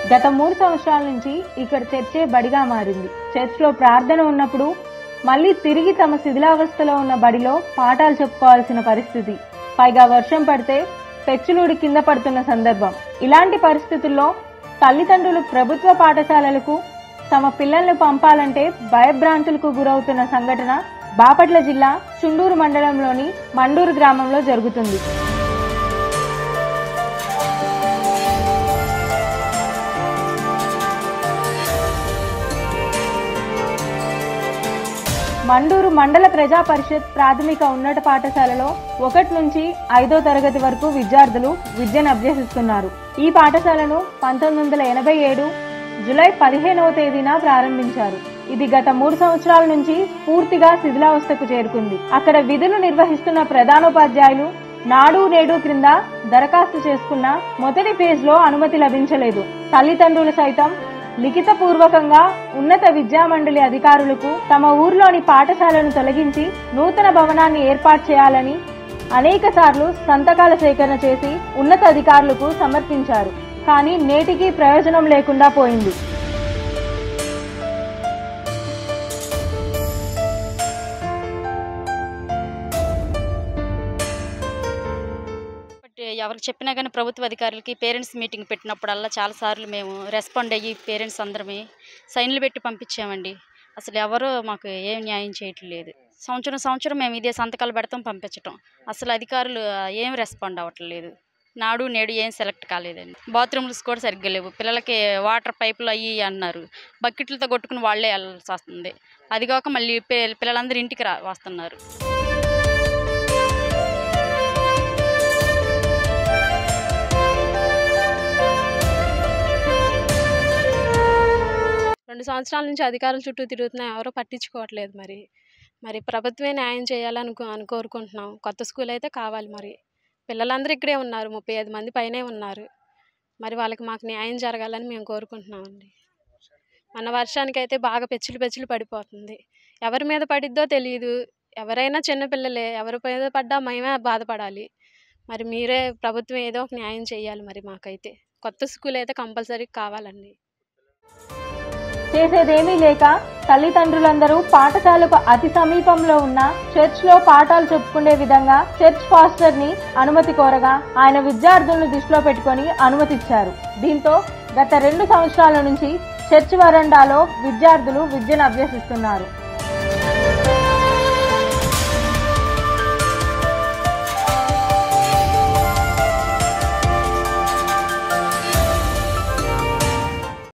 గత మూడు సంవత్సరాల నుంచి ఇక్కడ చర్చే బడిగా మారింది చర్చ్లో ప్రార్థన ఉన్నప్పుడు మళ్ళీ తిరిగి తమ శిథిలావస్థలో ఉన్న బడిలో పాఠాలు చెప్పుకోవాల్సిన పరిస్థితి పైగా వర్షం పడితే పెచ్చులుడి కింద పడుతున్న సందర్భం ఇలాంటి పరిస్థితుల్లో తల్లిదండ్రులు ప్రభుత్వ పాఠశాలలకు తమ పిల్లల్ని పంపాలంటే భయభ్రాంతులకు గురవుతున్న సంఘటన బాపట్ల జిల్లా చుండూరు మండలంలోని మండూరు గ్రామంలో జరుగుతుంది మండూరు మండల ప్రజా పరిషత్ ప్రాథమిక ఉన్నత పాఠశాలలో ఒకటి నుంచి ఐదో తరగతి వరకు విద్యార్థులు విద్యను అభ్యసిస్తున్నారు ఈ పాఠశాలను పంతొమ్మిది వందల ఎనభై ఏడు జులై పదిహేనవ తేదీన ప్రారంభించారు ఇది గత మూడు సంవత్సరాల నుంచి పూర్తిగా శిథిలావస్థకు చేరుకుంది అక్కడ విధులు నిర్వహిస్తున్న ప్రధానోపాధ్యాయులు నాడు నేడు క్రింద దరఖాస్తు చేసుకున్న మొదటి ఫేజ్ లో అనుమతి లభించలేదు తల్లిదండ్రులు సైతం లిఖిత పూర్వకంగా ఉన్నత విద్యా మండలి అధికారులకు తమ ఊర్లోని పాఠశాలను తొలగించి నూతన భవనాన్ని ఏర్పాటు చేయాలని అనేక సార్లు సంతకాల సేకరణ చేసి ఉన్నత అధికారులకు సమర్పించారు కానీ నేటికి ప్రయోజనం లేకుండా పోయింది బట్ ఎవరికి చెప్పినా కానీ ప్రభుత్వ అధికారులకి పేరెంట్స్ మీటింగ్ పెట్టినప్పుడల్లా చాలాసార్లు మేము రెస్పాండ్ అయ్యి పేరెంట్స్ అందరమే సైన్లు పెట్టి పంపించామండి అసలు ఎవరూ మాకు ఏం న్యాయం చేయట్లేదు సంవత్సరం సంవత్సరం మేము ఇదే సంతకాలు పెడతాం పంపించటం అసలు అధికారులు ఆ, ఏం రెస్పాండ్ అవ్వట్లేదు నాడు నేడు ఏం సెలెక్ట్ కాలేదండి బాత్రూమ్స్ కూడా సరిగ్గా లేవు పిల్లలకి వాటర్ పైపులు అయ్యి అన్నారు బకెట్లతో కొట్టుకుని వాళ్ళే వెళ్ళాల్సి వస్తుంది అది కాక మళ్ళీ పి- పిల్లలందరూ ఇంటికి రా వస్తున్నారు రెండు సంవత్సరాల నుంచి అధికారుల చుట్టూ తిరుగుతున్నా ఎవరో పట్టించుకోవట్లేదు మరి మరి ప్రభుత్వమే న్యాయం చేయాలని అని కోరుకుంటున్నాం కొత్త స్కూల్ అయితే కావాలి మరి పిల్లలందరూ ఇక్కడే ఉన్నారు ముప్పై ఐదు మంది పైనే ఉన్నారు మరి వాళ్ళకి మాకు న్యాయం జరగాలని మేము కోరుకుంటున్నామండి మన వర్షానికి అయితే బాగా పెచ్చులు పెచ్చులు పడిపోతుంది ఎవరి మీద పడిద్దో తెలియదు ఎవరైనా చిన్నపిల్లలే ఎవరి మీద పడ్డా మేమే బాధపడాలి మరి మీరే ప్రభుత్వం ఏదో ఒక న్యాయం చేయాలి మరి మాకైతే కొత్త స్కూల్ అయితే కంపల్సరీ కావాలండి చేసేదేమీ లేక తల్లిదండ్రులందరూ పాఠశాలకు అతి సమీపంలో ఉన్న చర్చ్ లో పాఠాలు చెప్పుకునే విధంగా చర్చ్ ఫాస్టర్ ని అనుమతి కోరగా ఆయన విద్యార్థులను దృష్టిలో పెట్టుకొని అనుమతిచ్చారు దీంతో గత రెండు సంవత్సరాల నుంచి చర్చ్ వరండాలో విద్యార్థులు విద్యను అభ్యసిస్తున్నారు